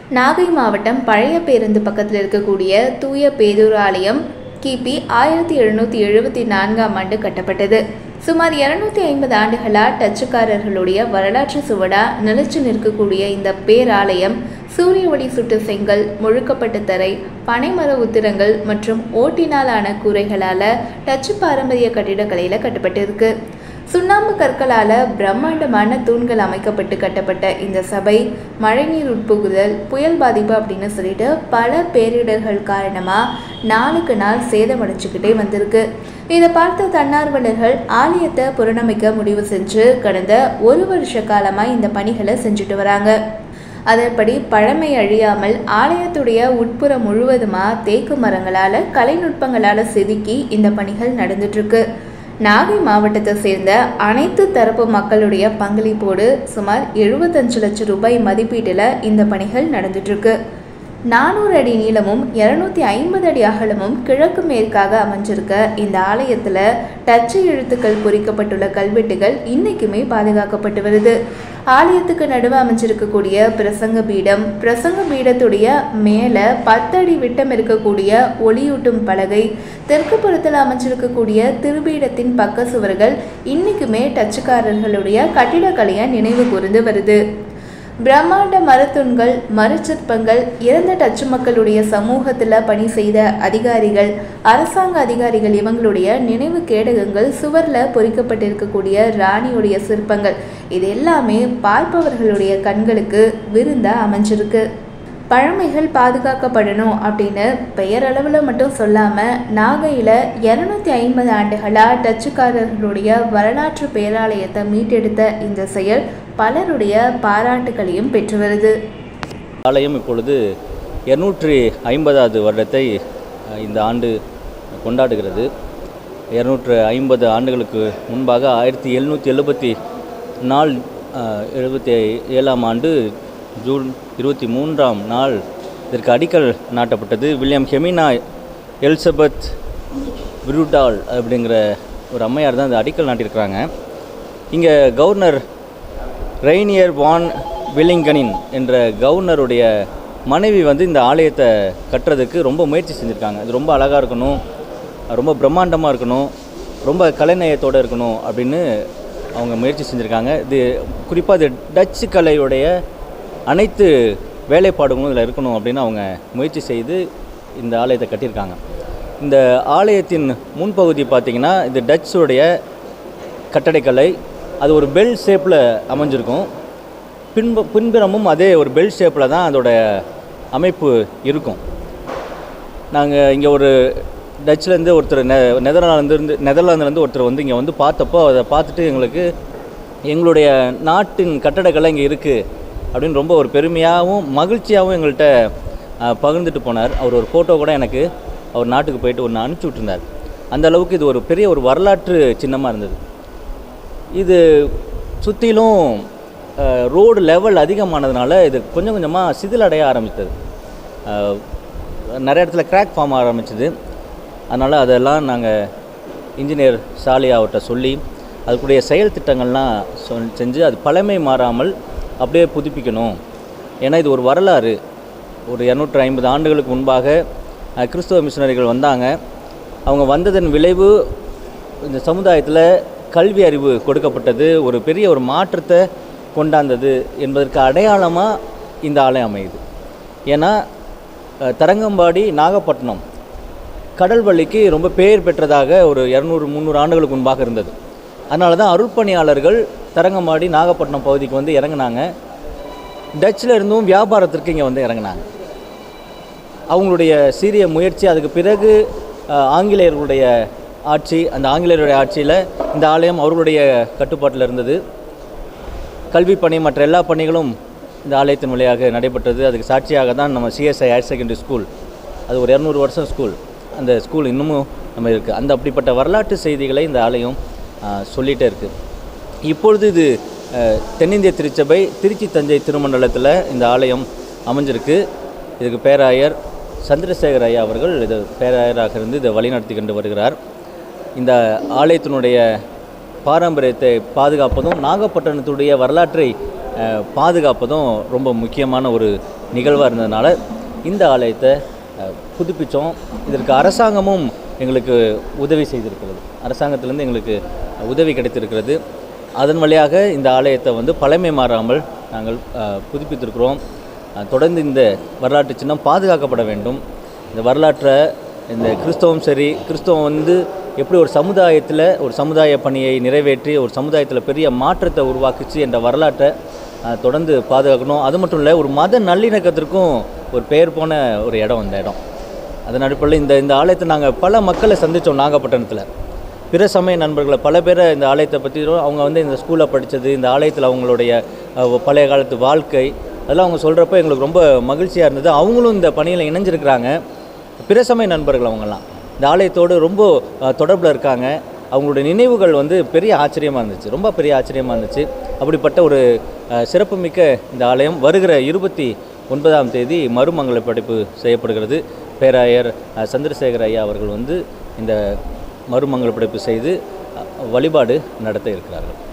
நாகை மாவட்டம் பழைய பேருந்து பக்கத்தில் இருக்கக்கூடிய தூய பேதூர் ஆலயம் கிபி ஆயிரத்தி எழுநூற்றி எழுபத்தி நான்காம் ஆண்டு கட்டப்பட்டது சுமார் இருநூத்தி ஐம்பது ஆண்டுகளா டச்சுக்காரர்களுடைய வரலாற்று சுவடா நிலைச்சு நிற்கக்கூடிய இந்த பேராலயம் சூரிய ஒளி சுட்டு செங்கல் முழுக்கப்பட்ட தரை பனைமர உத்திரங்கள் மற்றும் ஓட்டினாலான கூரைகளால டச்சு பாரம்பரிய கட்டிடக்கலையில் கட்டப்பட்டிருக்கு சுண்ணாம்பு கற்களால் பிரம்மாண்டமான தூண்கள் அமைக்கப்பட்டு கட்டப்பட்ட இந்த சபை மழைநீர் உட்புகுதல் புயல் பாதிப்பு அப்படின்னு சொல்லிட்டு பல பேரிடர்கள் காரணமாக நாளுக்கு நாள் சேதமடைஞ்சுக்கிட்டே வந்திருக்கு இதை பார்த்த தன்னார்வலர்கள் ஆலயத்தை புறணமைக்க முடிவு செஞ்சு கடந்த ஒரு வருஷ காலமாக இந்த பணிகளை செஞ்சுட்டு வராங்க அதன்படி பழமை அழியாமல் ஆலயத்துடைய உட்புறம் முழுவதுமாக தேக்கு மரங்களால் கலைநுட்பங்களால் செதுக்கி இந்த பணிகள் நடந்துட்டுருக்கு நாகை மாவட்டத்தை சேர்ந்த அனைத்து தரப்பு மக்களுடைய பங்களிப்போடு சுமார் எழுபத்தஞ்சு லட்சம் ரூபாய் மதிப்பீட்டில் இந்த பணிகள் நடந்துட்டுருக்கு நானூறு அடி நீளமும் இரநூத்தி ஐம்பது அடி அகலமும் கிழக்கு மேற்காக அமைஞ்சிருக்க இந்த ஆலயத்தில் டச்சு எழுத்துக்கள் பொறிக்கப்பட்டுள்ள கல்வெட்டுகள் இன்னைக்குமே பாதுகாக்கப்பட்டு வருது ஆலயத்துக்கு நடுவே அமைஞ்சிருக்கக்கூடிய பிரசங்க பீடம் பிரசங்க பீடத்துடைய மேலே பத்தடி விட்டம் இருக்கக்கூடிய ஒளியூட்டும் பலகை தெற்கு புறத்தில் அமைஞ்சிருக்கக்கூடிய திருபீடத்தின் பக்க சுவர்கள் இன்னைக்குமே டச்சுக்காரர்களுடைய கட்டிடக்கலையை நினைவு கூர்ந்து வருது பிரம்மாண்ட மரத்தூண்கள் மரச்சிற்பங்கள் இறந்த டச்சு மக்களுடைய சமூகத்தில் பணி செய்த அதிகாரிகள் அரசாங்க அதிகாரிகள் இவங்களுடைய நினைவு கேடகங்கள் சுவரில் பொறிக்கப்பட்டிருக்கக்கூடிய ராணியுடைய சிற்பங்கள் இது எல்லாமே பார்ப்பவர்களுடைய கண்களுக்கு விருந்தாக அமைஞ்சிருக்கு பழமைகள் பாதுகாக்கப்படணும் அப்படின்னு பெயரளவில் மட்டும் சொல்லாமல் நாகையில் இரநூத்தி ஐம்பது ஆண்டுகளாக டச்சுக்காரர்களுடைய வரலாற்று பேராலயத்தை மீட்டெடுத்த இந்த செயல் பலருடைய பாராட்டுகளையும் பெற்று வருது ஆலயம் இப்பொழுது இரநூற்றி ஐம்பதாவது வருடத்தை அஹ், இந்த ஆண்டு கொண்டாடுகிறது இரநூற்று ஐம்பது ஆண்டுகளுக்கு முன்பாக ஆயிரத்தி எழுநூற்றி எழுபத்தி நாலு எழுபத்தி ஏழாம் ஆண்டு ஜூன் இருபத்தி மூன்றாம் நாள் இதற்கு அடிக்கல் நாட்டப்பட்டது வில்லியம் ஹெமினா எலிசபெத் விருடால் அப்படிங்கிற ஒரு அம்மையார் தான் இந்த அடிக்கல் நாட்டியிருக்கிறாங்க இங்கே கவர்னர் ரெய்னியர் வான் வில்லிங்கனின் என்ற கவர்னருடைய மனைவி வந்து இந்த ஆலயத்தை கட்டுறதுக்கு ரொம்ப முயற்சி செஞ்சுருக்காங்க இது ரொம்ப அழகாக இருக்கணும் ரொம்ப பிரம்மாண்டமாக இருக்கணும் ரொம்ப கலைநயத்தோடு இருக்கணும் அப்படின்னு அவங்க முயற்சி செஞ்சுருக்காங்க இது குறிப்பாக இது டச்சு கலையுடைய அனைத்து வேலைப்பாடுகளும் இதில் இருக்கணும் அப்படின்னு அவங்க முயற்சி செய்து இந்த ஆலயத்தை கட்டியிருக்காங்க இந்த ஆலயத்தின் முன்பகுதி பார்த்திங்கன்னா இது டச்சுடைய கட்டடக்கலை அது ஒரு பெல் ஷேப்பில் அமைஞ்சிருக்கும் பின்பு பின்புறமும் அதே ஒரு பெல் ஷேப்பில் தான் அதோட அமைப்பு இருக்கும் நாங்கள் இங்கே ஒரு டச்சுலேருந்து ஒருத்தர் நெ நெதர்லாந்துலேருந்து நெதர்லாந்துலேருந்து ஒருத்தர் வந்து இங்கே வந்து பார்த்தப்போ அதை பார்த்துட்டு எங்களுக்கு எங்களுடைய நாட்டின் கட்டடக்கலை இங்கே இருக்குது அப்படின்னு ரொம்ப ஒரு பெருமையாகவும் மகிழ்ச்சியாகவும் எங்கள்கிட்ட அஹ், பகிர்ந்துட்டு போனார் அவர் ஒரு ஃபோட்டோ கூட எனக்கு அவர் நாட்டுக்கு போயிட்டு ஒன்று அனுப்பிச்சி விட்டுருந்தார் அந்த அளவுக்கு இது ஒரு பெரிய ஒரு வரலாற்று சின்னமாக இருந்தது இது சுற்றிலும் ரோடு லெவல் அதிகமானதுனால இது கொஞ்சம் கொஞ்சமாக சிதிலடைய ஆரம்பித்தது அஹ், நிறைய இடத்துல கிராக் ஃபார்ம் ஆரம்பிச்சது அதனால் அதெல்லாம் நாங்கள் இன்ஜினியர் சாலியா அவர்கிட்ட சொல்லி அதுக்குடைய செயல் திட்டங்கள்லாம் சொல் செஞ்சு அது பழமை மாறாமல் அப்படியே புதுப்பிக்கணும் ஏன்னா இது ஒரு வரலாறு ஒரு இரநூற்றி ஐம்பது ஆண்டுகளுக்கு முன்பாக அஹ், கிறிஸ்தவ மிஷினரிகள் வந்தாங்க அவங்க வந்ததன் விளைவு இந்த சமுதாயத்தில் கல்வி அறிவு கொடுக்கப்பட்டது ஒரு பெரிய ஒரு மாற்றத்தை கொண்டாந்தது என்பதற்கு அடையாளமாக இந்த ஆலயம் அமையுது ஏன்னா அஹ், தரங்கம்பாடி நாகப்பட்டினம் கடல் வழிக்கு ரொம்ப பெயர் பெற்றதாக ஒரு இரநூறு முந்நூறு ஆண்டுகளுக்கு முன்பாக இருந்தது அதனால தான் அருட்பணியாளர்கள் தரங்கம்பாடி நாகப்பட்டினம் பகுதிக்கு வந்து இறங்குனாங்க டச்சில் இருந்தும் வியாபாரத்திற்கு இங்கே வந்து இறங்குனாங்க அவங்களுடைய சீரிய முயற்சி அதுக்கு பிறகு அஹ், ஆங்கிலேயர்களுடைய ஆட்சி அந்த ஆங்கிலேயருடைய ஆட்சியில் இந்த ஆலயம் அவர்களுடைய கட்டுப்பாட்டில் இருந்தது கல்வி பணி மற்ற எல்லா பணிகளும் இந்த ஆலயத்தின் வழியாக நடைபெற்றது அதுக்கு சாட்சியாக தான் நம்ம சிஎஸ்ஐ ஹையர் செகண்டரி ஸ்கூல் அது ஒரு இரநூறு வருஷம் ஸ்கூல் அந்த ஸ்கூல் இன்னமும் நம்ம இருக்குது அந்த அப்படிப்பட்ட வரலாற்று செய்திகளை இந்த ஆலயம் ஆஹ், சொல்லிகிட்டே இருக்குது இப்பொழுது இது ஆஹ், தென்னிந்திய திருச்சபை திருச்சி தஞ்சை திருமண்டலத்தில் இந்த ஆலயம் அமைஞ்சிருக்கு இதுக்கு பேராயர் சந்திரசேகர் ஐயா அவர்கள் இது பேராயராக இருந்து இதை வழிநடத்தி கொண்டு வருகிறார் இந்த ஆலயத்தினுடைய பாரம்பரியத்தை பாதுகாப்பதும் நாகப்பட்டினத்துடைய வரலாற்றை அஹ், பாதுகாப்பதும் ரொம்ப முக்கியமான ஒரு நிகழ்வாக இருந்ததுனால இந்த ஆலயத்தை அஹ், புதுப்பித்தோம் இதற்கு அரசாங்கமும் எங்களுக்கு உதவி செய்திருக்கிறது அரசாங்கத்திலேருந்து எங்களுக்கு உதவி கிடைத்திருக்கிறது அதன் வழியாக இந்த ஆலயத்தை வந்து பழமை மாறாமல் நாங்கள் அஹ், புதுப்பித்திருக்கிறோம் அஹ், தொடர்ந்து இந்த வரலாற்று சின்னம் பாதுகாக்கப்பட வேண்டும் இந்த வரலாற்றை இந்த கிறிஸ்தவம் சரி கிறிஸ்தவம் வந்து எப்படி ஒரு சமுதாயத்தில் ஒரு சமுதாய பணியை நிறைவேற்றி ஒரு சமுதாயத்தில் பெரிய மாற்றத்தை உருவாக்குச்சு என்ற வரலாற்றை அஹ், தொடர்ந்து பாதுகாக்கணும் அது மட்டும் இல்லை ஒரு மத நல்லிணக்கத்திற்கும் ஒரு பெயர் போன ஒரு இடம் இந்த இடம் அதன் அடிப்படையில் இந்த இந்த ஆலயத்தை நாங்கள் பல மக்களை சந்தித்தோம் நாகப்பட்டினத்தில் பிற சமய நண்பர்களை பல பேரை இந்த ஆலயத்தை பற்றி அவங்க வந்து இந்த ஸ்கூலில் படித்தது இந்த ஆலயத்தில் அவங்களுடைய அஹ், பழைய காலத்து வாழ்க்கை அதெல்லாம் அவங்க சொல்கிறப்ப எங்களுக்கு ரொம்ப மகிழ்ச்சியாக இருந்தது அவங்களும் இந்த பணியில் இணைஞ்சிருக்கிறாங்க பிற சமய நண்பர்கள் அவங்கெல்லாம் இந்த ஆலயத்தோடு ரொம்ப தொடர்பில் இருக்காங்க அவங்களுடைய நினைவுகள் வந்து பெரிய ஆச்சரியமாக இருந்துச்சு ரொம்ப பெரிய ஆச்சரியமாக இருந்துச்சு அப்படிப்பட்ட ஒரு அஹ், சிறப்புமிக்க இந்த ஆலயம் வருகிற இருபத்தி ஒன்பதாம் தேதி மறுமங்கல படைப்பு செய்யப்படுகிறது பேராயர் அஹ், சந்திரசேகர் ஐயா அவர்கள் வந்து இந்த மறுமங்கல படைப்பு செய்து அஹ், வழிபாடு நடத்த இருக்கிறார்கள்